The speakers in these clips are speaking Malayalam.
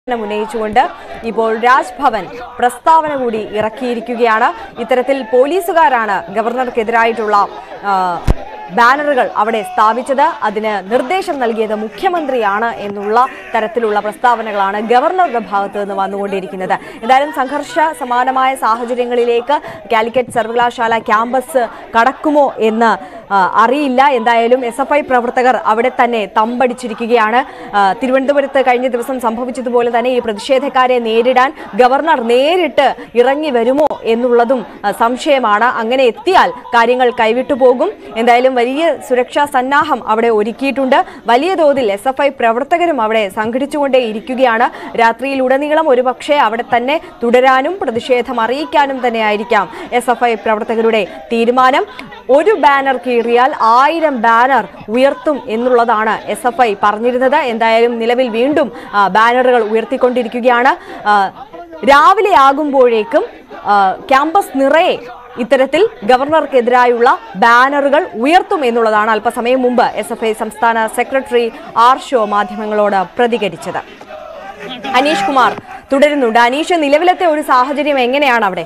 നം ഉന്നയിച്ചുകൊണ്ട് ഇപ്പോൾ രാജ്ഭവൻ പ്രസ്താവന കൂടി ഇറക്കിയിരിക്കുകയാണ് ഇത്തരത്തിൽ പോലീസുകാരാണ് ഗവർണർക്കെതിരായിട്ടുള്ള ആ, ബാനറുകൾ അവിടെ സ്ഥാപിച്ചത് അതിന് നിർദ്ദേശം നൽകിയത് മുഖ്യമന്ത്രിയാണ് എന്നുള്ള തരത്തിലുള്ള പ്രസ്താവനകളാണ് ഗവർണറുടെ ഭാഗത്ത് നിന്ന് വന്നുകൊണ്ടിരിക്കുന്നത് എന്തായാലും സംഘർഷ സമാനമായ സാഹചര്യങ്ങളിലേക്ക് കാലിക്കറ്റ് സർവകലാശാല ക്യാമ്പസ് കടക്കുമോ എന്ന് ആ, അറിയില്ല എന്തായാലും എസ് എഫ് ഐ പ്രവർത്തകർ അവിടെ തന്നെ തമ്പടിച്ചിരിക്കുകയാണ് ആ, തിരുവനന്തപുരത്ത് കഴിഞ്ഞ ദിവസം സംഭവിച്ചതുപോലെ തന്നെ ഈ പ്രതിഷേധക്കാരെ നേരിടാൻ ഗവർണർ നേരിട്ട് ഇറങ്ങി വരുമോ എന്നുള്ളതും ആ, സംശയമാണ് അങ്ങനെ എത്തിയാൽ കാര്യങ്ങൾ കൈവിട്ടു പോകും എന്തായാലും വലിയ സുരക്ഷാ സന്നാഹം അവിടെ ഒരുക്കിയിട്ടുണ്ട് വലിയ തോതിൽ എസ് എഫ് ഐ പ്രവർത്തകരും അവിടെ സംഘടിച്ചുകൊണ്ടേ ഇരിക്കുകയാണ് രാത്രിയിലുടനീളം ഒരുപക്ഷെ അവിടെ തന്നെ തുടരാനും പ്രതിഷേധം അറിയിക്കാനും തന്നെ ആയിരിക്കാം എസ് എഫ് ഐ പ്രവർത്തകരുടെ തീരുമാനം ഒരു ബാനർ കീറിയാൽ ആയിരം ബാനർ ഉയർത്തും എന്നുള്ളതാണ് എസ് എഫ് ഐ പറഞ്ഞിരുന്നത് എന്തായാലും നിലവിൽ വീണ്ടും ആ, ബാനറുകൾ ഉയർത്തിക്കൊണ്ടിരിക്കുകയാണ് ആ, രാവിലെ ആകുമ്പോഴേക്കും ആ, ക്യാമ്പസ് നിറയെ ഇത്തരത്തിൽ ഗവർണർക്കെതിരായുള്ള ബാനറുകൾ ഉയർത്തും എന്നുള്ളതാണ് അല്പസമയം മുമ്പ് എസ് എഫ് ഐ സംസ്ഥാന സെക്രട്ടറി ആർ ഷോ മാധ്യമങ്ങളോട് പ്രതികരിച്ചത് അനീഷ് കുമാർ തുടരുന്നുണ്ട് അനീഷ് നിലവിലത്തെ ഒരു സാഹചര്യം എങ്ങനെയാണ് അവിടെ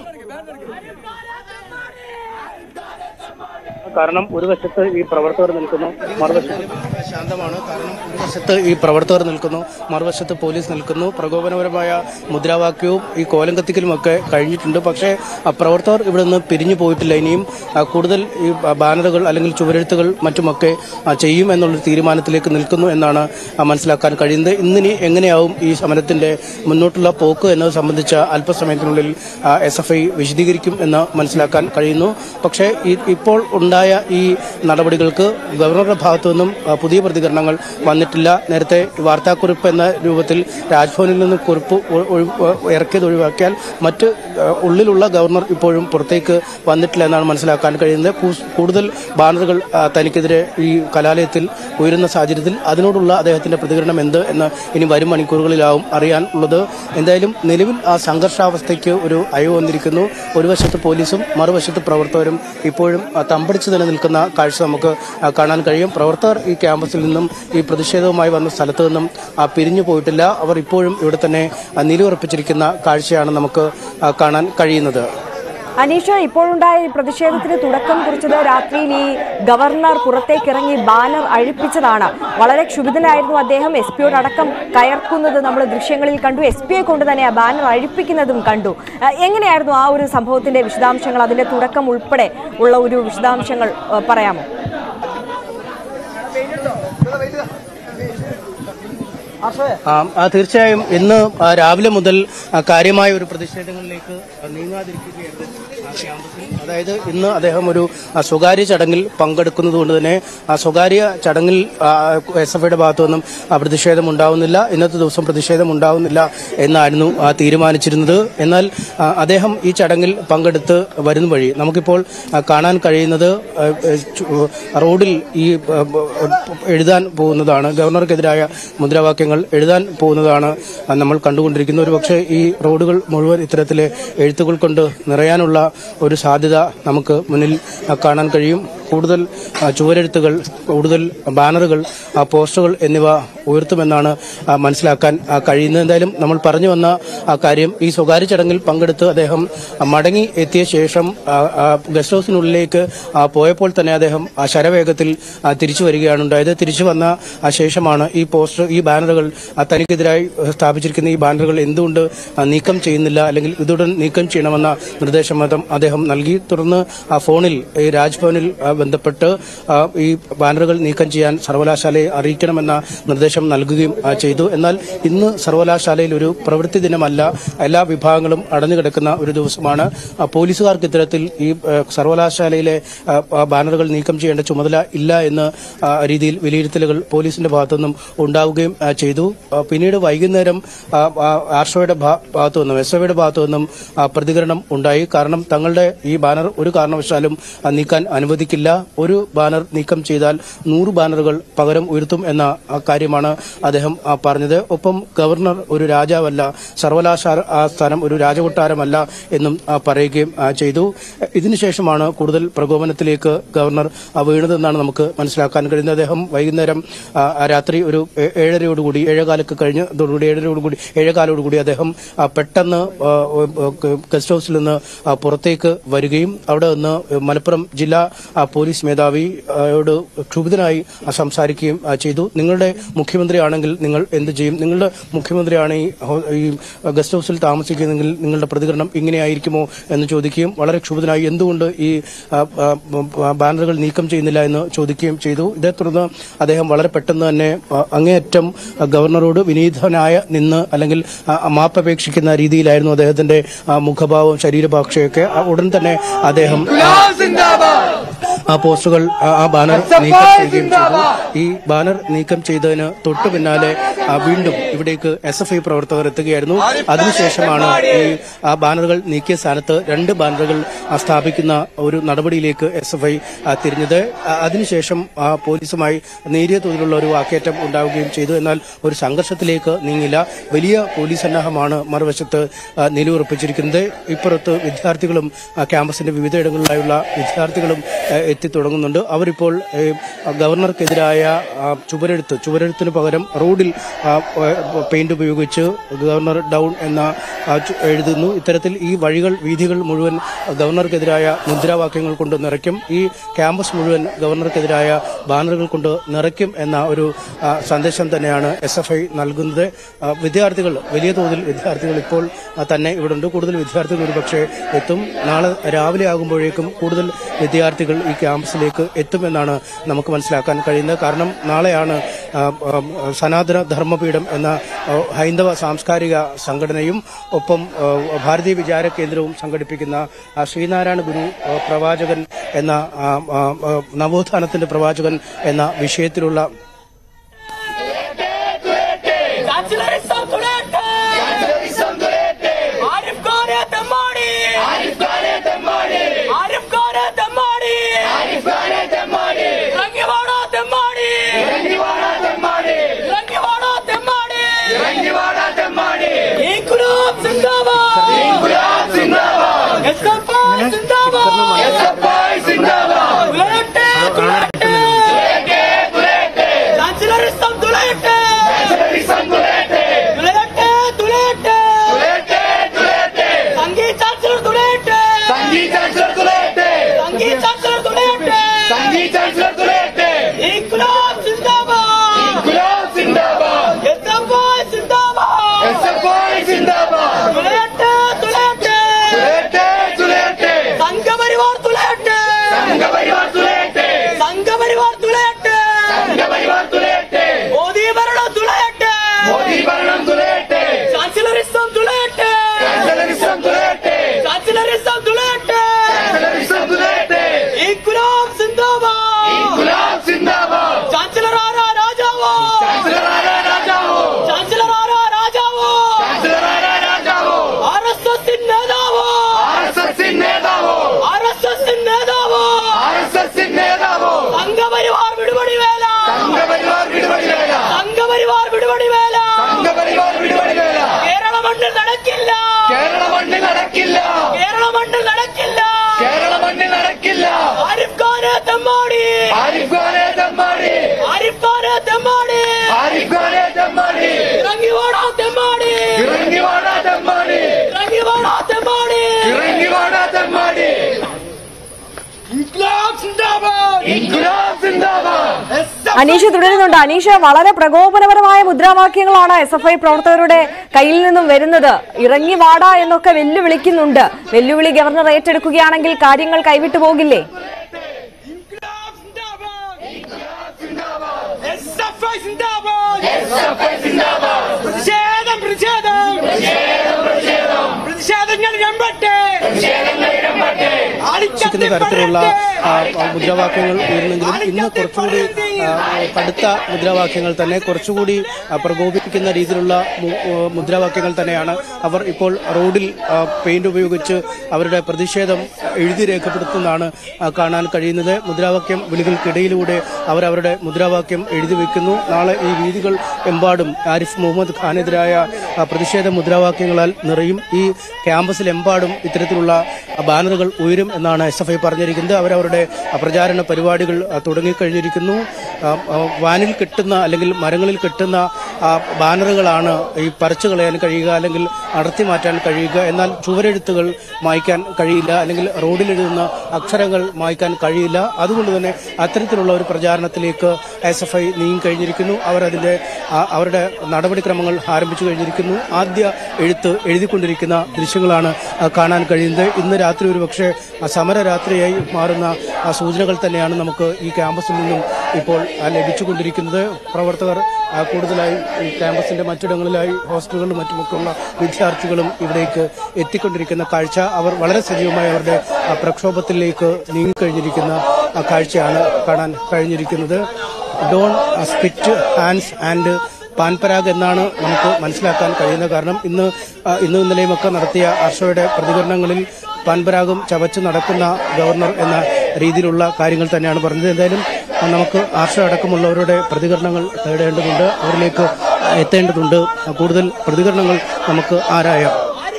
കാരണം ഒരു വശത്ത് ഈ പ്രവർത്തകർ നിൽക്കുന്നു മറുവശത്ത് ശാന്തമാണ് കാരണം ഒരു വശത്ത് ഈ പ്രവർത്തകർ നിൽക്കുന്നു മറുവശത്ത് പോലീസ് നിൽക്കുന്നു പ്രകോപനപരമായ മുദ്രാവാക്യവും ഈ കോലം കത്തിക്കലുമൊക്കെ കഴിഞ്ഞിട്ടുണ്ട് പക്ഷേ ആ പ്രവർത്തകർ ഇവിടെ നിന്ന് പിരിഞ്ഞു പോയിട്ടില്ല ഇനിയും ആ, കൂടുതൽ ഈ ബാനറുകൾ അല്ലെങ്കിൽ ചുവരെഴുത്തുകൾ മറ്റുമൊക്കെ ആ, ചെയ്യും എന്നുള്ളൊരു തീരുമാനത്തിലേക്ക് നിൽക്കുന്നു എന്നാണ് ആ, മനസ്സിലാക്കാൻ കഴിയുന്നത് ഇന്നിനി എങ്ങനെയാവും ഈ സമരത്തിന്റെ മുന്നോട്ടുള്ള പോക്ക് എന്നത് സംബന്ധിച്ച അല്പസമയത്തിനുള്ളിൽ എസ് എഫ് ഐ വിശദീകരിക്കും എന്ന് മനസ്സിലാക്കാൻ കഴിയുന്നു പക്ഷേ ഈ- ഇപ്പോൾ ഉണ്ടായ ഈ നടപടികൾക്ക് ഗവർണറുടെ ഭാഗത്തു നിന്നും ആ, പുതിയ പ്രതികരണങ്ങൾ വന്നിട്ടില്ല നേരത്തെ വാർത്താക്കുറിപ്പ് എന്ന രൂപത്തിൽ രാജ്ഭവനിൽ നിന്ന് കുറിപ്പ് ഒ- ഒഴി- ഇറക്കിയത് ഒഴിവാക്കിയാൽ മറ്റ് ആ, ഉള്ളിലുള്ള ഗവർണർ ഇപ്പോഴും പുറത്തേക്ക് വന്നിട്ടില്ല എന്നാണ് മനസ്സിലാക്കാൻ കഴിയുന്നത് കൂ- കൂടുതൽ ബാനറുകൾ ആ, തനിക്കെതിരെ ഈ കലാലയത്തിൽ ഉയരുന്ന സാഹചര്യത്തിൽ അതിനോടുള്ള അദ്ദേഹത്തിന്റെ പ്രതികരണം എന്ത് എന്ന് ഇനി വരും മണിക്കൂറുകളിലാവും അറിയാൻ ഉള്ളത് എന്തായാലും നിലവിൽ ആ സംഘർഷാവസ്ഥയ്ക്ക് ഒരു അയവ് വന്നിരിക്കുന്നു ഒരു വശത്ത് പോലീസും മറുവശത്ത് പ്രവർത്തകരും ഇപ്പോഴും ആ, തമ്പടിച്ച് തന്നെ നിൽക്കുന്ന കാഴ്ച നമുക്ക് ആ, കാണാൻ കഴിയും പ്രവർത്തകർ ഈ ക്യാമ്പസിൽ നിന്നും ഈ പ്രതിഷേധവുമായി വന്ന സ്ഥലത്ത് നിന്നും ആ, പിരിഞ്ഞു പോയിട്ടില്ല അവർ ഇപ്പോഴും ഇവിടെ തന്നെ ആ, നിലയുറപ്പിച്ചിരിക്കുന്ന കാഴ്ചയാണ് നമുക്ക് ആ, കാണാൻ കഴിയുന്നത് അനീഷ ഇപ്പോഴുണ്ടായ ഈ പ്രതിഷേധത്തിന് തുടക്കം കുറിച്ചത് രാത്രിയിൽ ഈ ഗവർണർ പുറത്തേക്കിറങ്ങി ബാനർ അഴിപ്പിച്ചതാണ് വളരെ ക്ഷുഭിതനായിരുന്നു അദ്ദേഹം എസ് പിയോട് അടക്കം കയർക്കുന്നത് നമ്മൾ ദൃശ്യങ്ങളിൽ കണ്ടു എസ് പിയെ കൊണ്ട് തന്നെ ആ ബാനർ അഴിപ്പിക്കുന്നതും കണ്ടു ആ, എങ്ങനെയായിരുന്നു ആ ഒരു സംഭവത്തിന്റെ വിശദാംശങ്ങൾ അതിന്റെ തുടക്കം ഉൾപ്പെടെ ഉള്ള ഒരു വിശദാംശങ്ങൾ ആ, പറയാമോ ആ, ആ, തീർച്ചയായും ഇന്ന് ആ, രാവിലെ മുതൽ ആ, കാര്യമായ ഒരു പ്രതിഷേധങ്ങളിലേക്ക് നീങ്ങാതിരിക്കുകയായിരുന്നു ആ ക്യാമ്പസിൽ അതായത് ഇന്ന് അദ്ദേഹം ഒരു ആ, സ്വകാര്യ ചടങ്ങിൽ പങ്കെടുക്കുന്നത് കൊണ്ട് തന്നെ ആ സ്വകാര്യ ചടങ്ങിൽ എസ് എഫ് ഐയുടെ ഭാഗത്തു നിന്നും ആ, പ്രതിഷേധം ഉണ്ടാവുന്നില്ല ഇന്നത്തെ ദിവസം പ്രതിഷേധം ഉണ്ടാവുന്നില്ല എന്നായിരുന്നു ആ, തീരുമാനിച്ചിരുന്നത് എന്നാൽ ആ, അദ്ദേഹം ഈ ചടങ്ങിൽ പങ്കെടുത്ത് വരുന്ന വഴി നമുക്കിപ്പോൾ ആ, കാണാൻ കഴിയുന്നത് ആ, ഏ, ചു- റോഡിൽ ഈ ആ, ബ- എഴുതാൻ പോകുന്നതാണ് ഗവർണർക്കെതിരായ മുദ്രാവാക്യങ്ങൾ എഴുതാൻ പോകുന്നതാണ് ആ, നമ്മൾ കണ്ടുകൊണ്ടിരിക്കുന്നത് ഒരു പക്ഷേ ഈ റോഡുകൾ മുഴുവൻ ഇത്തരത്തിലെ എഴുത്തുകൾ കൊണ്ട് നിറയാനുള്ള ഒരു സാധ്യത നമുക്ക് മുന്നിൽ ആ, കാണാൻ കഴിയും കൂടുതൽ ആ, ചുവരെഴുത്തുകൾ കൂടുതൽ ബാനറുകൾ ആ, പോസ്റ്ററുകൾ എന്നിവ ഉയർത്തുമെന്നാണ് ആ, മനസ്സിലാക്കാൻ ആ, കഴിയുന്നത് എന്തായാലും നമ്മൾ പറഞ്ഞു വന്ന ആ കാര്യം ഈ സ്വകാര്യ ചടങ്ങിൽ പങ്കെടുത്ത് അദ്ദേഹം ആ, മടങ്ങി എത്തിയ ശേഷം ആ, ആ, ഗസ്റ്റ് ഹൗസിനുള്ളിലേക്ക് ആ, പോയപ്പോൾ തന്നെ അദ്ദേഹം ആ, ശരവേഗത്തിൽ ആ, തിരിച്ചു വരികയാണ് ഉണ്ടായത് തിരിച്ചു വന്ന ആ, ശേഷമാണ് ഈ പോസ്റ്റർ ഈ ബാനറുകൾ ആ, തനിക്കെതിരായി ആ, സ്ഥാപിച്ചിരിക്കുന്ന ഈ ബാനറുകൾ എന്തുകൊണ്ട് ആ, നീക്കം ചെയ്യുന്നില്ല അല്ലെങ്കിൽ ഇതുടൻ നീക്കം ചെയ്യണമെന്ന നിർദ്ദേശം അദ്ദേഹം അദ്ദേഹം നൽകി തുടർന്ന് ആ ഫോണിൽ ഈ രാജ്ഭവനിൽ ആ, ബന്ധപ്പെട്ട് ആ, ഈ ബാനറുകൾ നീക്കം ചെയ്യാൻ സർവകലാശാലയെ അറിയിക്കണമെന്ന നിർദ്ദേശം നൽകുകയും ആ, ചെയ്തു എന്നാൽ ഇന്ന് സർവകലാശാലയിൽ ഒരു പ്രവൃത്തി ദിനമല്ല എല്ലാ വിഭാഗങ്ങളും അടഞ്ഞു കിടക്കുന്ന ഒരു ദിവസമാണ് ആ, പോലീസുകാർക്ക് ഇത്തരത്തിൽ ഈ ആ, സർവകലാശാലയിലെ ആ, ആ, ബാനറുകൾ നീക്കം ചെയ്യേണ്ട ചുമതല ഇല്ല എന്ന് ആ, രീതിയിൽ വിലയിരുത്തലുകൾ പോലീസിന്റെ ഭാഗത്തുനിന്നും ഉണ്ടാവുകയും ആ, ചെയ്തു ആ, പിന്നീട് വൈകുന്നേരം ആ, ആ, ആർഷോയുടെ ഭാ- ഭാഗത്തു നിന്നും എസ് ഒയുടെ ഭാഗത്തു നിന്നും ആ, പ്രതികരണം ഉണ്ടായി കാരണം തങ്ങളുടെ ഈ ബാനർ ഒരു കാരണവശാലും ആ, നീക്കാൻ അനുവദിക്കില്ല ചെയ്യില്ല ഒരു ബാനർ നീക്കം ചെയ്താൽ നൂറ് ബാനറുകൾ പകരം ഉയർത്തും എന്ന ആ, കാര്യമാണ് അദ്ദേഹം ആ, പറഞ്ഞത് ഒപ്പം ഗവർണർ ഒരു രാജാവല്ല സർവകലാശാല ആ സ്ഥാനം ഒരു രാജകൊട്ടാരമല്ല എന്നും ആ, പറയുകയും ആ, ചെയ്തു ഇതിനുശേഷമാണ് കൂടുതൽ പ്രകോപനത്തിലേക്ക് ഗവർണർ ആ, വീണതെന്നാണ് നമുക്ക് മനസ്സിലാക്കാൻ കഴിയുന്നത് അദ്ദേഹം വൈകുന്നേരം ആ, രാത്രി ഒരു ഏ- ഏഴരയോടുകൂടി ഏഴേകാലൊക്കെ കഴിഞ്ഞ് അതോടുകൂടി ഏഴരയോടുകൂടി ഏഴേകാലോടുകൂടി അദ്ദേഹം ആ, പെട്ടെന്ന് ആ, ആ, ഗസ്റ്റ് ഹൌസിൽ നിന്ന് ആ, പുറത്തേക്ക് വരികയും അവിടെ നിന്ന് മലപ്പുറം ജില്ലാ ആ, പോലീസ് മേധാവിയോട് ക്ഷുഭിതനായി ആ, സംസാരിക്കുകയും ആ, ചെയ്തു നിങ്ങളുടെ മുഖ്യമന്ത്രിയാണെങ്കിൽ നിങ്ങൾ എന്ത് ചെയ്യും നിങ്ങളുടെ മുഖ്യമന്ത്രിയാണ് ഈ ഹോ- ഈ ഗസ്റ്റ് ഹൌസിൽ താമസിക്കുന്നതെങ്കിൽ നിങ്ങളുടെ പ്രതികരണം ഇങ്ങനെയായിരിക്കുമോ എന്ന് ചോദിക്കുകയും വളരെ ക്ഷുഭിതനായി എന്തുകൊണ്ട് ഈ ആ, ആ, ആ, ബാനറുകൾ നീക്കം ചെയ്യുന്നില്ല എന്ന് ചോദിക്കുകയും ചെയ്തു ഇതേ തുടർന്ന് അദ്ദേഹം വളരെ പെട്ടെന്ന് തന്നെ ആ, അങ്ങേയറ്റം ആ, ഗവർണറോട് വിനീതനായ നിന്ന് അല്ലെങ്കിൽ ആ, മാപ്പപേക്ഷിക്കുന്ന രീതിയിലായിരുന്നു അദ്ദേഹത്തിന്റെ ആ, മുഖഭാവം ശരീരഭാഷയൊക്കെ ആ, ഉടൻ തന്നെ അദ്ദേഹം ആ, ആ പോസ്റ്ററുകൾ ആ ആ ബാനർ നീക്കം ചെയ്യുകയും ചെയ്തു ഈ ബാനർ നീക്കം ചെയ്തതിന് തൊട്ടു പിന്നാലെ ആ, വീണ്ടും ഇവിടേക്ക് എസ് എഫ് ഐ പ്രവർത്തകർ എത്തുകയായിരുന്നു അതിനുശേഷമാണ് ഈ ആ ബാനറുകൾ നീക്കിയ സ്ഥാനത്ത് രണ്ട് ബാനറുകൾ ആ, സ്ഥാപിക്കുന്ന ഒരു നടപടിയിലേക്ക് എസ് എഫ് ഐ തിരിഞ്ഞത് ആ, അതിനുശേഷം ആ, പോലീസുമായി നേരിയ തോതിലുള്ള ഒരു വാക്കേറ്റം ഉണ്ടാവുകയും ചെയ്തു എന്നാൽ ഒരു സംഘർഷത്തിലേക്ക് നീങ്ങില്ല വലിയ പോലീസ് സന്നാഹമാണ് മറുവശത്ത് ആ, നിലയുറപ്പിച്ചിരിക്കുന്നത് ഇപ്പുറത്ത് വിദ്യാർത്ഥികളും ആ, ക്യാമ്പസിന്റെ വിവിധയിടങ്ങളിലായുള്ള വിദ്യാർത്ഥികളും ആ, എത്തിത്തുടങ്ങുന്നുണ്ട് അവരിപ്പോൾ ഏ, ഗവർണർക്കെതിരായ ആ, ചുവരെഴുത്ത് ചുവരെഴുത്തിന് പകരം റോഡിൽ ആ, പ- പെയിന്റ് ഉപയോഗിച്ച് ഗവർണർ ഡൗൺ എന്ന ആ, ചു- എഴുതുന്നു ഇത്തരത്തിൽ ഈ വഴികൾ വീഥികൾ മുഴുവൻ ഗവർണർക്കെതിരായ മുദ്രാവാക്യങ്ങൾ കൊണ്ട് നിറയ്ക്കും ഈ ക്യാമ്പസ് മുഴുവൻ ഗവർണർക്കെതിരായ ബാനറുകൾ കൊണ്ട് നിറയ്ക്കും എന്ന ഒരു ആ, സന്ദേശം തന്നെയാണ് എസ് എഫ് ഐ നൽകുന്നത് ആ, വിദ്യാർത്ഥികൾ വലിയ തോതിൽ വിദ്യാർത്ഥികൾ ഇപ്പോൾ ആ, തന്നെ ഇവിടെ ഉണ്ട് കൂടുതൽ വിദ്യാർത്ഥികൾ ഒരുപക്ഷെ എത്തും നാളെ രാവിലെ ആകുമ്പോഴേക്കും കൂടുതൽ വിദ്യാർത്ഥികൾ ഈ ക്യാമ്പസിലേക്ക് എത്തുമെന്നാണ് നമുക്ക് മനസ്സിലാക്കാൻ കഴിയുന്നത് കാരണം നാളെയാണ് ആ, ആ, സനാതന ധർമ്മപീഠം എന്ന ആ, ഹൈന്ദവ സാംസ്കാരിക സംഘടനയും ഒപ്പം ആ, ഭാരതീയ വിചാര കേന്ദ്രവും സംഘടിപ്പിക്കുന്ന ആ, ശ്രീനാരായണ ഗുരു ആ, പ്രവാചകൻ എന്ന ആ, ആ, ആ, നവോത്ഥാനത്തിന്റെ പ്രവാചകൻ എന്ന വിഷയത്തിലുള്ള Chancellorism തുടരട്ടെ. ആരിഫ് ഖാനെ തെമ്മാടി. ആരിഫ് ഖാനെ തെമ്മാടി. ഇറങ്ങി വാടാ തെമ്മാടി. ഇറങ്ങി വാടാ തെമ്മാടി. ഇൻകുലാബ് സിന്ദാബാദ്. എസ്എഫ്ഐ സിന്ദാബാദ്. തുലയട്ടെ, തുലയട്ടെ. Chancellorism തുലയട്ടെ. തുലയട്ടെ, തുലയട്ടെ. സംഗീത ചാൻസലർ തുലയട്ടെ. സംഗീത ചാൻസലർ തുലയട്ടെ. ഇൻകുലാബ് സിന്ദാബാദ്. എസ്എഫ്ഐ സിന്ദാബാദ്. തുലയട്ടെ, തുലയട്ടെ. സംഘപരിവാർ തുലയട്ടെ. സംഘപരിവാർ തുലയട്ടെ. മോദി ഭരണം തുലയട്ടെ. ചാൻസലറിസം തുലയട്ടെ. ചാൻസലറിസം തുലയട്ടെ. ഇൻകുലാബ് സിന്ദാബാദ്. ചാൻസലർ ആരാ രാജാവോ ചാൻസലർ ആരാ രാജാവോ ആർ എസ് എസ് നേതാവോ ആർ എസ് എസ് നേതാവോ സംഘപരിവാർ വിടുപടി വേല സംഘപരിവാർ വിടുപടി വേല കേരള മണ്ണിൽ നടക്കില്ല കേരള മണ്ണിൽ നടക്കില്ല കേരള മണ്ണിൽ നടക്കില്ല കേരള മണ്ണിൽ നടക്കില്ല ആരിഫ് ഖാനെ തെമ്മാടി ആരിഫ് ഖാനെ തെമ്മാടി ആരിഫ് ഖാനെ തെമ്മാടി ആരിഫ് ഖാനെ തെമ്മാടി ഇറങ്ങി വാടാ തെമ്മാടി ഇറങ്ങി വാടാ തെമ്മാടി ഇറങ്ങി വാടാ തെമ്മാടി ഇറങ്ങി വാടാ തെമ്മാടി ഇൻക്ലാബ് സിന്ദാബാദ് ഇൻകുലാബ് സിന്ദാബാദ് അനീഷ് തുടരുന്നുണ്ട് അനീഷ് വളരെ പ്രകോപനപരമായ മുദ്രാവാക്യങ്ങളാണ് എസ് എഫ് ഐ പ്രവർത്തകരുടെ കയ്യിൽ നിന്നും വരുന്നത് ഇറങ്ങി വാടാ എന്നൊക്കെ വെല്ലുവിളിക്കുന്നുണ്ട് വെല്ലുവിളി ഗവർണർ ഏറ്റെടുക്കുകയാണെങ്കിൽ കാര്യങ്ങൾ കൈവിട്ടു പോകില്ലേ ഇൻക്ലാബ് സിന്ദാബാദ് എസ്എഫ്ഐ സിന്ദാബാദ് പ്രതിഷേധം പ്രതിഷേധം പ്രതിഷേധങ്ങൾ ഇടംപെട്ടെ ഉദ്ദേശിക്കുന്ന തരത്തിലുള്ള ആ, മുദ്രാവാക്യങ്ങൾ ഉയർന്നെങ്കിലും ഇന്ന് കുറച്ചുകൂടി ആ, കടുത്ത മുദ്രാവാക്യങ്ങൾ തന്നെ കുറച്ചുകൂടി ആ, പ്രകോപിപ്പിക്കുന്ന രീതിയിലുള്ള മു- ആ, മുദ്രാവാക്യങ്ങൾ തന്നെയാണ് അവർ ഇപ്പോൾ റോഡിൽ ആ, പെയിന്റ് ഉപയോഗിച്ച് അവരുടെ പ്രതിഷേധം എഴുതി രേഖപ്പെടുത്തുന്നതാണ് ആ, കാണാൻ കഴിയുന്നത് മുദ്രാവാക്യം വിളികൾക്കിടയിലൂടെ അവർ അവരുടെ മുദ്രാവാക്യം എഴുതി വെക്കുന്നു നാളെ ഈ വീതികൾ എമ്പാടും ആരിഫ് മുഹമ്മദ് ഖാനെതിരായ ആ, പ്രതിഷേധ മുദ്രാവാക്യങ്ങളാൽ നിറയും ഈ ക്യാമ്പസിലെമ്പാടും ഇത്തരത്തിലുള്ള ആ, ബാനറുകൾ ഉയരും എന്നാണ് എസ് എഫ് ഐ പറഞ്ഞിരിക്കുന്നത് അവരവരുടെ ആ, പ്രചാരണ പരിപാടികൾ ആ, തുടങ്ങിക്കഴിഞ്ഞിരിക്കുന്നു ആ, ആ, വാനിൽ കെട്ടുന്ന അല്ലെങ്കിൽ മരങ്ങളിൽ കെട്ടുന്ന ആ, ബാനറുകളാണ് ഈ പറിച്ചു കളയാൻ കഴിയുക അല്ലെങ്കിൽ അടർത്തി മാറ്റാൻ കഴിയുക എന്നാൽ ചുവരെഴുത്തുകൾ മായ്ക്കാൻ കഴിയില്ല അല്ലെങ്കിൽ റോഡിൽ എഴുതുന്ന അക്ഷരങ്ങൾ മായ്ക്കാൻ കഴിയില്ല അതുകൊണ്ട് തന്നെ അത്തരത്തിലുള്ള ഒരു പ്രചാരണത്തിലേക്ക് എസ് എഫ് ഐ നീങ്ങി കഴിഞ്ഞിരിക്കുന്നു അവർ അതിന്റെ ആ, അവരുടെ നടപടിക്രമങ്ങൾ ആരംഭിച്ചു കഴിഞ്ഞിരിക്കുന്നു ആദ്യ എഴുത്ത് എഴുതിക്കൊണ്ടിരിക്കുന്ന ദൃശ്യങ്ങളാണ് ആ, കാണാൻ കഴിയുന്നത് ഇന്ന് രാത്രി ഒരു പക്ഷേ സമരരാത്രിയായി മാറുന്ന ആ, സൂചനകൾ തന്നെയാണ് നമുക്ക് ഈ ക്യാമ്പസിൽ നിന്നും ഇപ്പോൾ ആ, ലഭിച്ചുകൊണ്ടിരിക്കുന്നത് പ്രവർത്തകർ ആ, കൂടുതലായി ഈ ക്യാമ്പസിന്റെ മറ്റിടങ്ങളിലായി ഹോസ്റ്റലുകളിലും മറ്റുമൊക്കെയുള്ള വിദ്യാർത്ഥികളും ഇവിടേക്ക് എത്തിക്കൊണ്ടിരിക്കുന്ന കാഴ്ച അവർ വളരെ സജീവമായി അവരുടെ ആ, പ്രക്ഷോഭത്തിലേക്ക് നീങ്ങിക്കഴിഞ്ഞിരിക്കുന്ന ആ, കാഴ്ചയാണ് കാണാൻ കഴിഞ്ഞിരിക്കുന്നത് don't spit hands and Pan Parag എന്നാണ് നമുക്ക് മനസ്സിലാക്കാൻ കഴിയുന്നത് കാരണം ഇന്ന് ആ, ഇന്നും ഇന്നലെയുമൊക്കെ നടത്തിയ ഹർഷയുടെ പ്രതികരണങ്ങളിൽ പാൻപരാഗും ചവച്ച് നടക്കുന്ന ഗവർണർ എന്ന രീതിയിലുള്ള കാര്യങ്ങൾ തന്നെയാണ് പറഞ്ഞത് എന്തായാലും ആ, നമുക്ക് ഹർഷ അടക്കമുള്ളവരുടെ പ്രതികരണങ്ങൾ തേടേണ്ടതുണ്ട് അവരിലേക്ക് എത്തേണ്ടതുണ്ട് ആ, കൂടുതൽ പ്രതികരണങ്ങൾ നമുക്ക് ആരായാം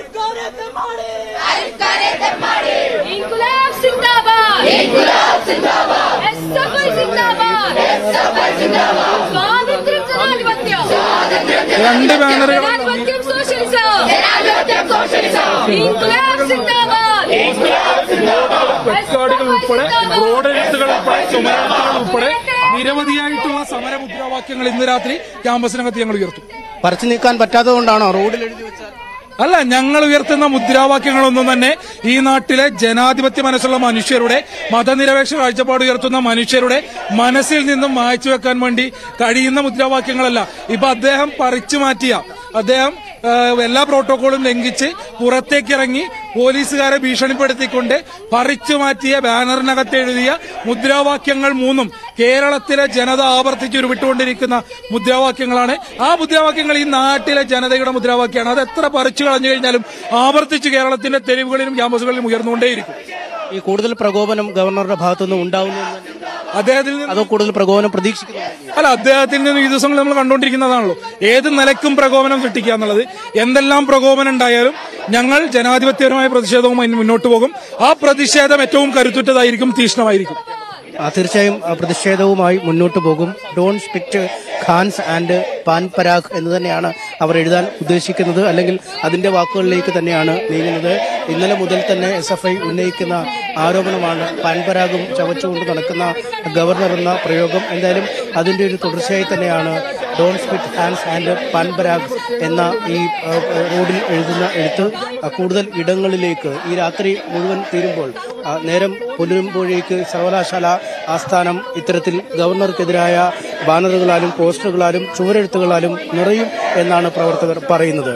ഇൻകുലാബ് സിന്ദാബാദ് ഇൻകുലാബ് സിന്ദാബാദ് എസ്എഫ്ഐ സിന്ദാബാദ് എസ്എഫ്ഐ സിന്ദാബാദ് സ്വാതന്ത്ര്യം ജനാധിപത്യം രണ്ട് ബാനറുകൾ ജനാധിപത്യം സോഷ്യലിസം ജനാധിപത്യം സോഷ്യലിസം ഇൻകുലാബ് സിന്ദാബാദ് പ്ലക്കാർഡുകൾ ഉൾപ്പെടെ റോഡെഴുത്തുകൾ ഉൾപ്പെടെ ചുമരെഴുത്തുകൾ ഉൾപ്പെടെ നിരവധിയായിട്ടുള്ള സമര മുദ്രാവാക്യങ്ങൾ ഇന്ന് രാത്രി ക്യാമ്പസിനകത്ത് ഞങ്ങൾ ഉയർത്തും പറിച്ചു നീക്കാൻ പറ്റാത്തതുകൊണ്ടാണോ റോഡിൽ എഴുതി വെച്ചാൽ അല്ല ഞങ്ങൾ ഉയർത്തുന്ന മുദ്രാവാക്യങ്ങളൊന്നും തന്നെ ഈ നാട്ടിലെ ജനാധിപത്യ മനസ്സുള്ള മനുഷ്യരുടെ മതനിരപേക്ഷ കാഴ്ചപ്പാട് ഉയർത്തുന്ന മനുഷ്യരുടെ മനസ്സിൽ നിന്നും മായ്ച്ചു വെക്കാൻ വേണ്ടി കഴിയുന്ന മുദ്രാവാക്യങ്ങളല്ല ഇപ്പൊ അദ്ദേഹം പറിച്ചു മാറ്റിയ അദ്ദേഹം ആ, എല്ലാ പ്രോട്ടോകോളും ലംഘിച്ച് പുറത്തേക്കിറങ്ങി പോലീസുകാരെ ഭീഷണിപ്പെടുത്തിക്കൊണ്ട് പറിച്ചു മാറ്റിയ ബാനറിനകത്ത് എഴുതിയ മുദ്രാവാക്യങ്ങൾ മൂന്നും കേരളത്തിലെ ജനത ആവർത്തിച്ച് ഉരുവിട്ടുകൊണ്ടിരിക്കുന്ന മുദ്രാവാക്യങ്ങളാണ് ആ മുദ്രാവാക്യങ്ങൾ ഈ നാട്ടിലെ ജനതയുടെ മുദ്രാവാക്യമാണ് അത് എത്ര പറിച്ചു കളഞ്ഞു കഴിഞ്ഞാലും ആവർത്തിച്ച് കേരളത്തിന്റെ തെരുവുകളിലും ക്യാമ്പസുകളിലും ഉയർന്നുകൊണ്ടേയിരിക്കും ഈ കൂടുതൽ പ്രകോപനം ഗവർണറുടെ ഭാഗത്തുനിന്ന് ഉണ്ടാവുന്നു എന്ന് അദ്ദേഹത്തിൽ നിന്ന് അതോ കൂടുതൽ പ്രകോപനം പ്രതീക്ഷിക്കുന്നു അല്ല അദ്ദേഹത്തിൽ നിന്ന് ഈ ദിവസങ്ങൾ നമ്മൾ കണ്ടുകൊണ്ടിരിക്കുന്നതാണല്ലോ ഏത് നിലക്കും പ്രകോപനം കിട്ടിക്കുക എന്നുള്ളത് എന്തെല്ലാം പ്രകോപനം ഉണ്ടായാലും ഞങ്ങൾ ജനാധിപത്യപരമായ പ്രതിഷേധവുമായി മുന്നോട്ട് പോകും ആ പ്രതിഷേധം ഏറ്റവും കരുത്തുറ്റതായിരിക്കും തീക്ഷ്ണമായിരിക്കും ആ, തീർച്ചയായും ആ, പ്രതിഷേധവുമായി മുന്നോട്ട് പോകും don't spit Hans and Pan Parag എന്ന് തന്നെയാണ് അവർ എഴുതാൻ ഉദ്ദേശിക്കുന്നത് അല്ലെങ്കിൽ അതിന്റെ വാക്കുകളിലേക്ക് തന്നെയാണ് നീങ്ങുന്നത് ഇന്നലെ മുതൽ തന്നെ എസ് എഫ് ഐ ഉന്നയിക്കുന്ന ആരോപണമാണ് പാൻ പരാഗും ചവച്ചുകൊണ്ട് നടക്കുന്ന ഗവർണർ എന്ന പ്രയോഗം എന്തായാലും അതിന്റെ ഒരു തുടർച്ചയായി തന്നെയാണ് don't spit hands and Pan Parag എന്ന ഈ ആ, റോഡിൽ എഴുതുന്ന എഴുത്ത് ആ, കൂടുതൽ ഇടങ്ങളിലേക്ക് ഈ രാത്രി മുഴുവൻ തീരുമ്പോൾ ആ, നേരം പുലരുമ്പോഴേക്ക് സർവകലാശാല ആസ്ഥാനം ഇത്തരത്തിൽ ഗവർണർക്കെതിരായ ബാനറുകളാലും പോസ്റ്ററുകളാലും ചുവരെഴുത്തുകളാലും നിറയും എന്നാണ് പ്രവർത്തകർ പറയുന്നത്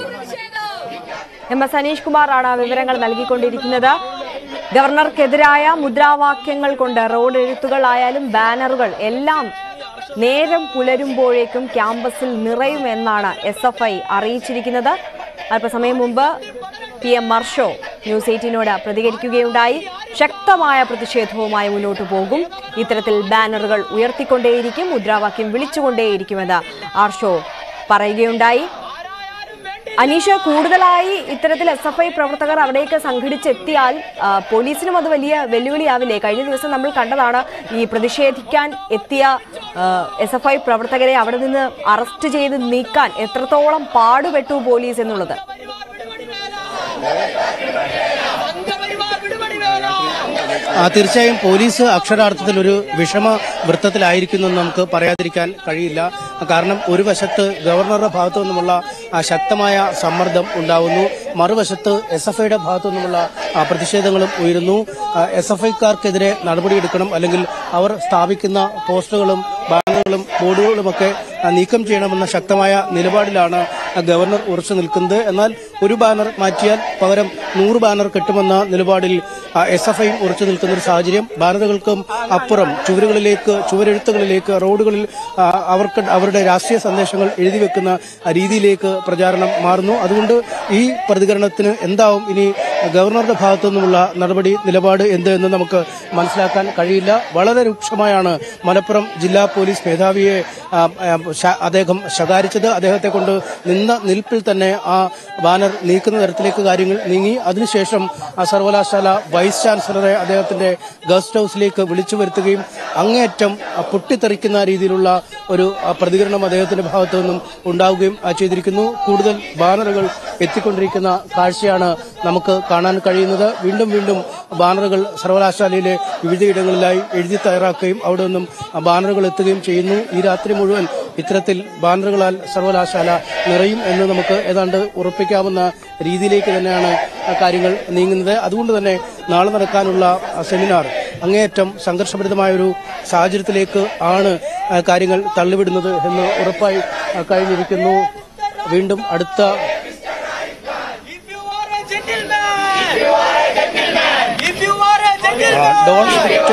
എം എസ് അനീഷ് കുമാറാണ് വിവരങ്ങൾ നൽകിക്കൊണ്ടിരിക്കുന്നത് ഗവർണർക്കെതിരായ മുദ്രാവാക്യങ്ങൾ കൊണ്ട് റോഡ് എഴുത്തുകളായാലും ബാനറുകൾ എല്ലാം നേരം പുലരുമ്പോഴേക്കും ക്യാമ്പസിൽ നിറയുമെന്നാണ് എസ് എഫ് ഐ അറിയിച്ചിരിക്കുന്നത് അല്പസമയം മുമ്പ് പി എം മർഷോ ന്യൂസ് എയ്റ്റീനോട് പ്രതികരിക്കുകയുണ്ടായി ശക്തമായ പ്രതിഷേധവുമായി മുന്നോട്ടു പോകും ഇത്തരത്തിൽ ബാനറുകൾ ഉയർത്തിക്കൊണ്ടേയിരിക്കും മുദ്രാവാക്യം വിളിച്ചുകൊണ്ടേയിരിക്കുമെന്ന് ആർഷോ പറയുകയുണ്ടായി അനീഷ കൂടുതലായി ഇത്തരത്തിൽ എസ് എഫ് ഐ പ്രവർത്തകർ അവിടേക്ക് സംഘടിച്ചെത്തിയാൽ ആ, പോലീസിനും അത് വലിയ വെല്ലുവിളിയാവില്ലേ കഴിഞ്ഞ ദിവസം നമ്മൾ കണ്ടതാണ് ഈ പ്രതിഷേധിക്കാൻ എത്തിയ എസ് എഫ് ഐ പ്രവർത്തകരെ അവിടെ നിന്ന് അറസ്റ്റ് ചെയ്ത് നീക്കാൻ എത്രത്തോളം പാടുപെട്ടു പോലീസ് എന്നുള്ളത് ആ, തീർച്ചയായും പോലീസ് അക്ഷരാർത്ഥത്തിൽ ഒരു വിഷമ വൃത്തത്തിലായിരിക്കുന്നെന്ന് നമുക്ക് പറയാതിരിക്കാൻ കഴിയില്ല കാരണം ഒരു വശത്ത് ഗവർണറുടെ ഭാഗത്തു നിന്നുമുള്ള ആ, ശക്തമായ സമ്മർദ്ദം ഉണ്ടാവുന്നു മറുവശത്ത് എസ് എഫ് ഐയുടെ ഭാഗത്തു നിന്നുമുള്ള ആ, പ്രതിഷേധങ്ങളും ഉയരുന്നു എസ് എഫ് ഐക്കാർക്കെതിരെ നടപടിയെടുക്കണം അല്ലെങ്കിൽ അവർ സ്ഥാപിക്കുന്ന പോസ്റ്ററുകളും ബാനറുകളും ബോർഡുകളുമൊക്കെ ആ, നീക്കം ചെയ്യണമെന്ന ശക്തമായ നിലപാടിലാണ് ആ, ഗവർണർ ഉറച്ചു നിൽക്കുന്നത് എന്നാൽ ഒരു ബാനർ മാറ്റിയാൽ പകരം നൂറ് ബാനർ കെട്ടുമെന്ന നിലപാടിൽ എസ് എഫ് ഐയും ഉറച്ചു നിൽക്കുന്ന ഒരു സാഹചര്യം ബാനറുകൾക്കും അപ്പുറം ചുവരുകളിലേക്ക് ചുവരെഴുത്തുകളിലേക്ക് റോഡുകളിൽ ആ, അവർക്ക് അവരുടെ രാഷ്ട്രീയ സന്ദേശങ്ങൾ എഴുതി വെക്കുന്ന രീതിയിലേക്ക് പ്രചാരണം മാറുന്നു അതുകൊണ്ട് ഈ പ്രതികരണത്തിന് എന്താവും ഇനി ഗവർണറുടെ ഭാഗത്തു നിന്നുമുള്ള നടപടി നിലപാട് എന്ത് എന്ന് നമുക്ക് മനസ്സിലാക്കാൻ കഴിയില്ല വളരെ രൂക്ഷമായാണ് മലപ്പുറം ജില്ലാ പോലീസ് മേധാവിയെ ആ, ആ, ശ- അദ്ദേഹം ശകാരിച്ചത് അദ്ദേഹത്തെ കൊണ്ട് നിന്ന നിൽപ്പിൽ തന്നെ ആ ബാനർ നീക്കുന്ന തരത്തിലേക്ക് കാര്യങ്ങൾ നീങ്ങി അതിനുശേഷം ആ സർവകലാശാല വൈസ് ചാൻസലറെ അദ്ദേഹത്തിന്റെ ഗസ്റ്റ് ഹൌസിലേക്ക് വിളിച്ചു വരുത്തുകയും അങ്ങേയറ്റം ആ, പൊട്ടിത്തെറിക്കുന്ന രീതിയിലുള്ള ഒരു ആ, പ്രതികരണം അദ്ദേഹത്തിന്റെ ഭാഗത്തു നിന്നും ഉണ്ടാവുകയും ആ, ചെയ്തിരിക്കുന്നു കൂടുതൽ ബാനറുകൾ എത്തിക്കൊണ്ടിരിക്കുന്ന കാഴ്ചയാണ് നമുക്ക് കാണാൻ കഴിയുന്നത് വീണ്ടും വീണ്ടും ബാനറുകൾ സർവകലാശാലയിലെ വിവിധയിടങ്ങളിലായി എഴുതി തയ്യാറാക്കുകയും അവിടെ നിന്നും ആ ബാനറുകൾ എത്തുകയും ചെയ്യുന്നു ഈ രാത്രി മുഴുവൻ ഇത്തരത്തിൽ ബാനറുകളാൽ സർവകലാശാല നിറയും എന്ന് നമുക്ക് ഏതാണ്ട് ഉറപ്പിക്കാവുന്ന രീതിയിലേക്ക് തന്നെയാണ് ആ കാര്യങ്ങൾ നീങ്ങുന്നത് അതുകൊണ്ട് തന്നെ നാളെ നടക്കാനുള്ള ആ സെമിനാർ അങ്ങേയറ്റം സംഘർഷഭരിതമായ ഒരു സാഹചര്യത്തിലേക്ക് ആണ് ആ കാര്യങ്ങൾ തള്ളിവിടുന്നത് എന്ന് ഉറപ്പായി ആ, കഴിഞ്ഞിരിക്കുന്നു വീണ്ടും അടുത്ത If you are a gentleman, if you are a gentleman, if you are a gentleman, don't strict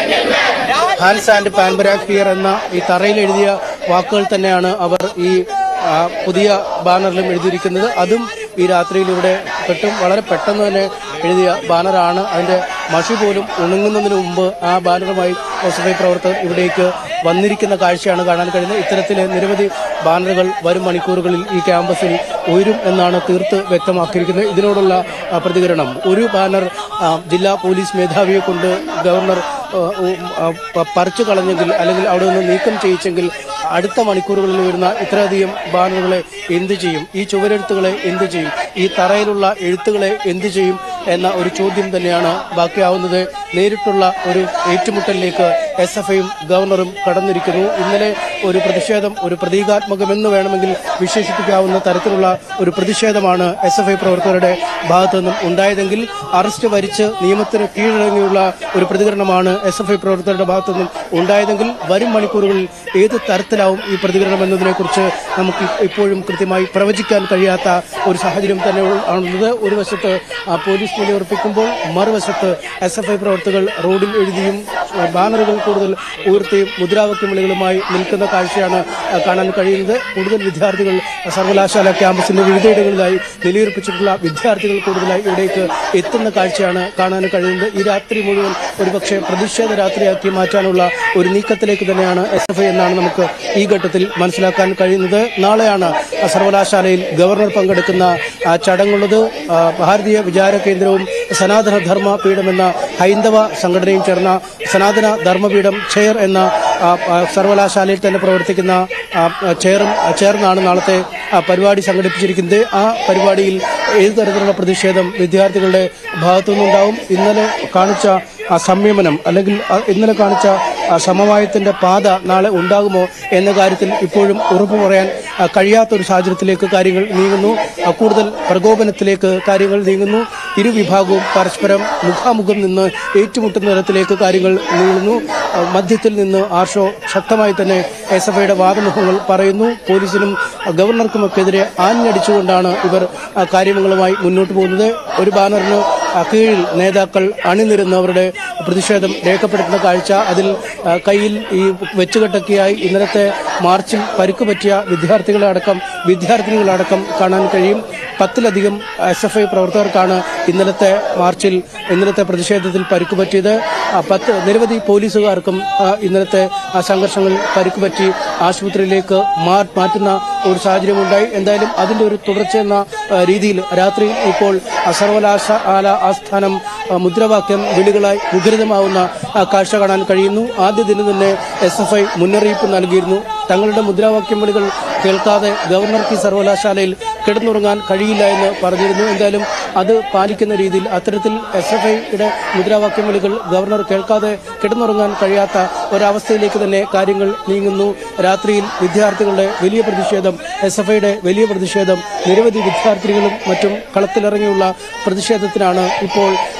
hands and Pan Parag here എന്ന ഈ തറയിൽ എഴുതിയ വാക്കുകൾ തന്നെയാണ് അവർ ഈ ആ, പുതിയ ബാനറിലും എഴുതിയിരിക്കുന്നത് അതും ഈ രാത്രിയിലൂടെ പെട്ടും വളരെ പെട്ടെന്ന് തന്നെ എഴുതിയ ബാനറാണ് അതിന്റെ മഷി പോലും ഉണങ്ങുന്നതിന് മുമ്പ് ആ ബാനറുമായി എസ് എഫ് ഐ പ്രവർത്തകർ ഇവിടേക്ക് വന്നിരിക്കുന്ന കാഴ്ചയാണ് കാണാൻ കഴിയുന്നത് ഇത്തരത്തിലെ നിരവധി ബാനറുകൾ വരും മണിക്കൂറുകളിൽ ഈ ക്യാമ്പസിൽ ഉയരും എന്നാണ് തീർത്ത് വ്യക്തമാക്കിയിരിക്കുന്നത് ഇതിനോടുള്ള ആ, പ്രതികരണം ഒരു ബാനർ ആ, ജില്ലാ പോലീസ് മേധാവിയെ കൊണ്ട് ഗവർണർ ആ, ഉം, ആ, പ- പറിച്ചു കളഞ്ഞെങ്കിൽ അല്ലെങ്കിൽ അവിടെ നിന്ന് നീക്കം ചെയ്യിച്ചെങ്കിൽ അടുത്ത മണിക്കൂറുകളിൽ വരുന്ന ഇത്രയധികം ബാനറുകളെ എന്ത് ചെയ്യും ഈ ചുവരെഴുത്തുകളെ എന്ത് ചെയ്യും ഈ തറയിലുള്ള എഴുത്തുകളെ എന്ത് ചെയ്യും എന്ന ഒരു ചോദ്യം തന്നെയാണ് ബാക്കിയാവുന്നത് നേരിട്ടുള്ള ഒരു ഏറ്റുമുട്ടലിലേക്ക് എസ് എഫ് ഐയും ഗവർണറും കടന്നിരിക്കുന്നു ഇന്നലെ ഒരു പ്രതിഷേധം ഒരു പ്രതീകാത്മകമെന്ന് വേണമെങ്കിൽ വിശേഷിപ്പിക്കാവുന്ന തരത്തിലുള്ള ഒരു പ്രതിഷേധമാണ് എസ് എഫ് ഐ പ്രവർത്തകരുടെ ഭാഗത്തു നിന്നും ഉണ്ടായതെങ്കിൽ അറസ്റ്റ് വരിച്ച് നിയമത്തിന് കീഴടങ്ങിയുള്ള ഒരു പ്രതികരണമാണ് എസ് എഫ് ഐ പ്രവർത്തകരുടെ ഭാഗത്തു നിന്നും ഉണ്ടായതെങ്കിൽ വരും മണിക്കൂറുകളിൽ ഏത് തരത്തിലാവും ഈ പ്രതികരണം എന്നതിനെക്കുറിച്ച് നമുക്ക് ഇപ്പോഴും കൃത്യമായി പ്രവചിക്കാൻ കഴിയാത്ത ഒരു സാഹചര്യം തന്നെ ഉൾ- ആണുള്ളത് ഒരു വശത്ത് ആ, പോലീസ് നിലയുറപ്പിക്കുമ്പോൾ മറുവശത്ത് എസ് എഫ് ഐ പ്രവർത്തകർ റോഡിൽ എഴുതിയും ആ, ബാനറുകൾ കൂടുതൽ ഉയർത്തിയും മുദ്രാവാക്യം വിളികളുമായി നിൽക്കുന്ന കാഴ്ചയാണ് ആ, കാണാൻ കഴിയുന്നത് കൂടുതൽ വിദ്യാർത്ഥികൾ സർവകലാശാല ക്യാമ്പസിന്റെ വിവിധയിടങ്ങളിലായി നിലയുറപ്പിച്ചിട്ടുള്ള വിദ്യാർത്ഥികൾ കൂടുതലായി ഇവിടേക്ക് എത്തുന്ന കാഴ്ചയാണ് കാണാൻ കഴിയുന്നത് ഈ രാത്രി മുഴുവൻ ഒരുപക്ഷെ പ്രതിഷേധ രാത്രിയാക്കി മാറ്റാനുള്ള ഒരു നീക്കത്തിലേക്ക് തന്നെയാണ് എസ് എഫ് ഐ എന്നാണ് നമുക്ക് ഈ ഘട്ടത്തിൽ മനസ്സിലാക്കാൻ കഴിയുന്നത് നാളെയാണ് ആ സർവകലാശാലയിൽ ഗവർണർ പങ്കെടുക്കുന്ന ആ, ചടങ്ങുള്ളത് ആ, ഭാരതീയ വിചാര കേന്ദ്രവും സനാതന ധർമ്മ പീഠം എന്ന ഹൈന്ദവ സംഘടനയും ചേർന്ന സനാതന ധർമ്മപീഠം ചെയർ എന്ന ആ, ആ, സർവകലാശാലയിൽ തന്നെ പ്രവർത്തിക്കുന്ന ആ, ആ, ചെയറും ആ, ചേർന്നാണ് നാളത്തെ ആ, പരിപാടി സംഘടിപ്പിച്ചിരിക്കുന്നത് ആ പരിപാടിയിൽ ഏത് തരത്തിലുള്ള പ്രതിഷേധം വിദ്യാർത്ഥികളുടെ ഭാഗത്തുനിന്നുണ്ടാവും ഇന്നലെ കാണിച്ച ആ സംയമനം അല്ലെങ്കിൽ ആ ഇന്നലെ കാണിച്ച ആ സമവായത്തിന്റെ പാത നാളെ ഉണ്ടാകുമോ എന്ന കാര്യത്തിൽ ഇപ്പോഴും ഉറപ്പു പറയാൻ ആ, കഴിയാത്ത ഒരു സാഹചര്യത്തിലേക്ക് കാര്യങ്ങൾ നീങ്ങുന്നു ആ, കൂടുതൽ പ്രകോപനത്തിലേക്ക് കാര്യങ്ങൾ നീങ്ങുന്നു ഇരു വിഭാഗവും പരസ്പരം മുഖാമുഖം നിന്ന് ഏറ്റുമുട്ടുന്ന തരത്തിലേക്ക് കാര്യങ്ങൾ നീങ്ങുന്നു ആ, മധ്യത്തിൽ നിന്ന് ആർഷോ ശക്തമായി തന്നെ എസ് എഫ് ഐയുടെ വാദമുഖങ്ങൾ പറയുന്നു പോലീസിനും ആ, ഗവർണർക്കുമൊക്കെതിരെ ആഞ്ഞടിച്ചുകൊണ്ടാണ് ഇവർ ആ, കാര്യങ്ങളുമായി മുന്നോട്ട് പോകുന്നത് ഒരു ബാനറിന് ആ, കീഴിൽ നേതാക്കൾ അണിനിരുന്ന് അവരുടെ പ്രതിഷേധം രേഖപ്പെടുത്തുന്ന കാഴ്ച അതിൽ ആ, കയ്യിൽ ഈ വെച്ചുകെട്ടൊക്കെയായി ഇന്നലത്തെ മാർച്ചിൽ പരിക്ക് പറ്റിയ വിദ്യാർത്ഥികളെ അടക്കം വിദ്യാർത്ഥിനികളടക്കം കാണാൻ കഴിയും പത്തിലധികം എസ് എഫ് ഐ പ്രവർത്തകർക്കാണ് ഇന്നലത്തെ മാർച്ചിൽ ഇന്നലത്തെ പ്രതിഷേധത്തിൽ പരിക്ക് പറ്റിയത് ആ, പത്ത് നിരവധി പോലീസുകാർക്കും ആ, ഇന്നലത്തെ ആ സംഘർഷങ്ങളിൽ പരിക്ക് പറ്റി ആശുപത്രിയിലേക്ക് മാ- മാറ്റുന്ന ഒരു സാഹചര്യമുണ്ടായി എന്തായാലും അതിന്റെ ഒരു തുടർച്ചയെന്ന ആ, രീതിയിൽ രാത്രി ഇപ്പോൾ ആ, സർവകലാശാല ആസ്ഥാനം ആ, മുദ്രാവാക്യം വിളികളായി മുഖരിതമാവുന്ന ആ, കാഴ്ച കാണാൻ കഴിയുന്നു ആദ്യ ദിനം തന്നെ എസ് എഫ് ഐ മുന്നറിയിപ്പ് നൽകിയിരുന്നു തങ്ങളുടെ മുദ്രാവാക്യം വിളികൾ കേൾക്കാതെ ഗവർണർക്ക് ഈ സർവകലാശാലയിൽ കിടന്നുറങ്ങാൻ കഴിയില്ല എന്ന് പറഞ്ഞിരുന്നു എന്തായാലും അത് പാലിക്കുന്ന രീതിയിൽ അത്തരത്തിൽ എസ് എഫ് ഐയുടെ മുദ്രാവാക്യം വിളികൾ ഗവർണർ കേൾക്കാതെ കിടന്നുറങ്ങാൻ കഴിയാത്ത ഒരവസ്ഥയിലേക്ക് തന്നെ കാര്യങ്ങൾ നീങ്ങുന്നു രാത്രിയിൽ വിദ്യാർത്ഥികളുടെ വലിയ പ്രതിഷേധം എസ് എഫ് ഐയുടെ വലിയ പ്രതിഷേധം നിരവധി വിദ്യാർത്ഥികളും മറ്റും കളത്തിലിറങ്ങിയുള്ള പ്രതിഷേധത്തിനാണ് ഇപ്പോൾ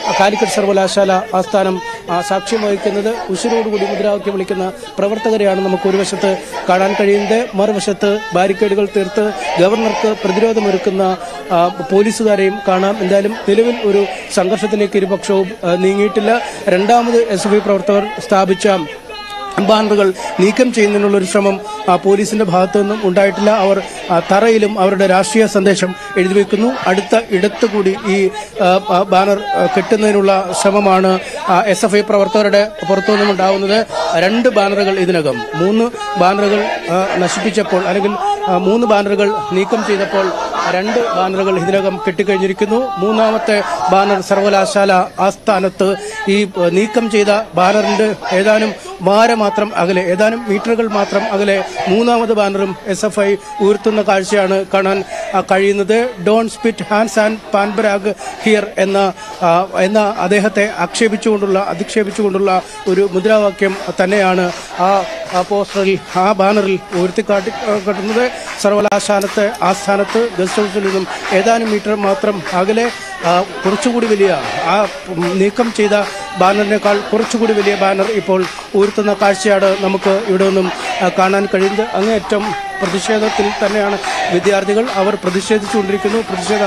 കാലിക്കറ്റ് സർവകലാശാല ആസ്ഥാനം ആ, സാക്ഷ്യം വഹിക്കുന്നത് ഉശിരോടുകൂടി മുദ്രാവാക്യം വിളിക്കുന്ന പ്രവർത്തകരെയാണ് നമുക്ക് ഒരു വശത്ത് കാണാൻ കഴിയുന്നത് മറുവശത്ത് ബാരിക്കേഡുകൾ തീർത്ത് ഗവർണർക്ക് പ്രതിരോധമൊരുക്കുന്ന ആ, പോലീസുകാരെയും കാണാം എന്തായാലും നിലവിൽ ഒരു സംഘർഷത്തിലേക്ക് ഇരുപക്ഷവും ആ, നീങ്ങിയിട്ടില്ല രണ്ടാമത് എസ് എഫ് ഐ പ്രവർത്തകർ സ്ഥാപിച്ച ബാനറുകൾ നീക്കം ചെയ്യുന്നതിനുള്ള ഒരു ശ്രമം ആ, പോലീസിന്റെ ഭാഗത്തു നിന്നും ഉണ്ടായിട്ടില്ല അവർ ആ, തറയിലും അവരുടെ രാഷ്ട്രീയ സന്ദേശം എഴുതി വെക്കുന്നു അടുത്ത ഇടത്ത് കൂടി ഈ ആ, ആ, ബാനർ ആ, കെട്ടുന്നതിനുള്ള ശ്രമമാണ് എസ് എഫ് ഐ പ്രവർത്തകരുടെ പുറത്തു നിന്നും ഉണ്ടാവുന്നത് രണ്ട് ബാനറുകൾ ഇതിനകം മൂന്ന് ബാനറുകൾ ആ, നശിപ്പിച്ചപ്പോൾ അല്ലെങ്കിൽ ആ, മൂന്ന് ബാനറുകൾ നീക്കം ചെയ്തപ്പോൾ രണ്ട് ബാനറുകൾ ഇതിനകം കെട്ടിക്കഴിഞ്ഞിരിക്കുന്നു മൂന്നാമത്തെ ബാനർ സർവകലാശാല ആസ്ഥാനത്ത് ഈ ആ, നീക്കം ചെയ്ത ബാനറിന്റെ ഏതാനും മാര മാത്രം അകലെ ഏതാനും മീറ്ററുകൾ മാത്രം അകലെ മൂന്നാമത് ബാനറും എസ് എഫ് ഐ ഉയർത്തുന്ന കാഴ്ചയാണ് കാണാൻ ആ, കഴിയുന്നത് don't spit hands and Pan Parag here എന്ന ആ, എന്ന അദ്ദേഹത്തെ ആക്ഷേപിച്ചുകൊണ്ടുള്ള അധിക്ഷേപിച്ചുകൊണ്ടുള്ള ഒരു മുദ്രാവാക്യം തന്നെയാണ് ആ ആ പോസ്റ്ററിൽ ആ ബാനറിൽ ഉയർത്തിക്കാട്ടി കാട്ടുന്നത് സർവകലാശാലത്തെ ആസ്ഥാനത്ത് ഗസ്റ്റ് ഹൗസിൽ നിന്നും ഏതാനും മീറ്റർ മാത്രം അകലെ ആ, കുറച്ചുകൂടി വലിയ ആ ഉം, നീക്കം ചെയ്ത ബാനറിനേക്കാൾ കുറച്ചുകൂടി വലിയ ബാനർ ഇപ്പോൾ ഉയർത്തുന്ന കാഴ്ചയാണ് നമുക്ക് ഇവിടെ നിന്നും ആ, കാണാൻ കഴിയുന്നത് അങ്ങേയറ്റം പ്രതിഷേധത്തിൽ തന്നെയാണ് വിദ്യാർത്ഥികൾ അവർ പ്രതിഷേധിച്ചുകൊണ്ടിരിക്കുന്നു പ്രതിഷേധ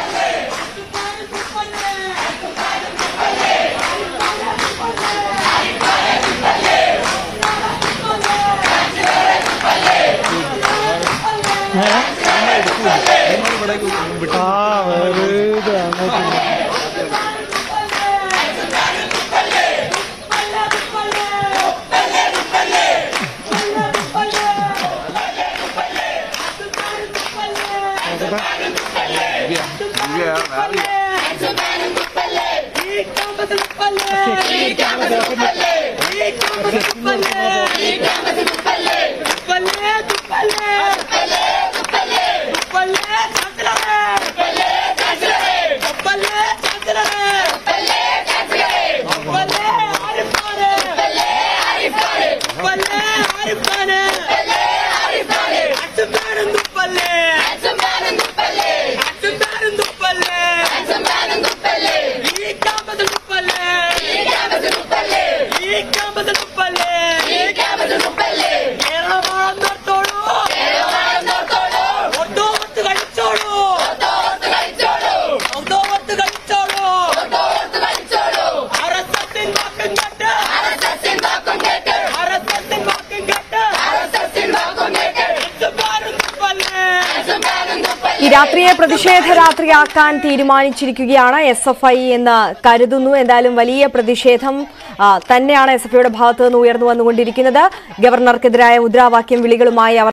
ഈ രാത്രിയെ പ്രതിഷേധ രാത്രിയാക്കാൻ തീരുമാനിച്ചിരിക്കുകയാണ് എസ് എഫ് ഐ എന്ന് കരുതുന്നു എന്തായാലും വലിയ പ്രതിഷേധം ആ, തന്നെയാണ് എസ് എഫ് ഐയുടെ ഭാഗത്തു നിന്ന് ഉയർന്നു വന്നുകൊണ്ടിരിക്കുന്നത് ഗവർണർക്കെതിരായ മുദ്രാവാക്യം വിളികളുമായി അവർ